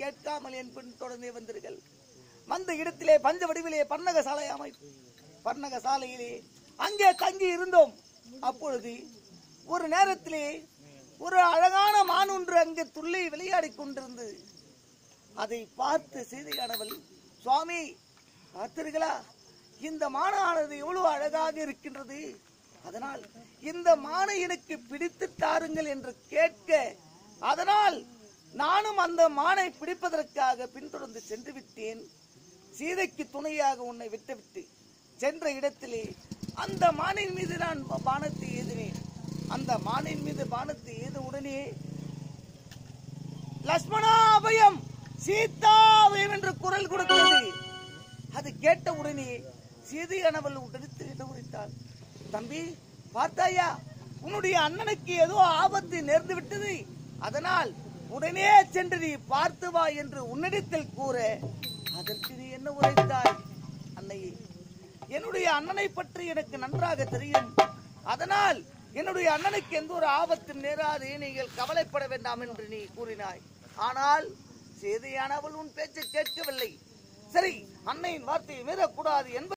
கேட்காமல் என் பின் தொடர்ந்தே வந்தீர்கள் வந்த இடத்திலே பஞ்ச வடிவிலே பன்னக சாலை அமை பன்னக சாலையிலே அங்கே தங்கி இருந்தோம் அப்பொழுது ஒரு நேரத்திலே ஒரு அழகான மான் ஒன்று அங்கே துள்ளி விளையாடிக் கொண்டிருந்தது அதை பார்த்து செய்தியானவள் சுவாமி பார்த்தீர்களா இந்த மானானது எவ்வளவு அழகாக இருக்கின்றது அதனால் இந்த மானை எனக்கு பிடித்து தாருங்கள் என்று கேட்க அதனால் நானும் அந்த மானை பிடிப்பதற்காக பின்தொடர்ந்து சென்று விட்டேன் சீதைக்கு துணையாக உன்னை விட்டுவிட்டு சென்ற இடத்திலே அந்த மானின் மீது நான் பானத்தை ஏதினேன் அந்த மானின் மீது பானத்தை ஏத உடனே லக்ஷ்மணா அபயம் சீதா அபயம் என்று குரல் கொடுக்கிறது அது கேட்ட உடனே சீதையானவள் உடனே என்ன உரைத்தாள் தம்பி பார்த்தாயா உன்னுடைய அண்ணனுக்கு ஏதோ ஆபத்து நேர்ந்து விட்டது அதனால் உடனே சென்று நீ பார்த்து வா என்று உன்னிடத்தில் கூற அதற்கு நீ என்ன உரைத்தாய் அன்னையே என்னுடைய அண்ணனை பற்றி எனக்கு நன்றாக தெரியும் அதனால் என்னுடைய அண்ணனுக்கு எந்த ஒரு ஆபத்தும் நேராது நீங்கள் கவலைப்பட வேண்டாம் என்று நீ கூறினாய் ஆனால் சேதையானவள் உன் பேச்சை கேட்கவில்லை சரி அன்னையின் வார்த்தையை மீறக்கூடாது என்பது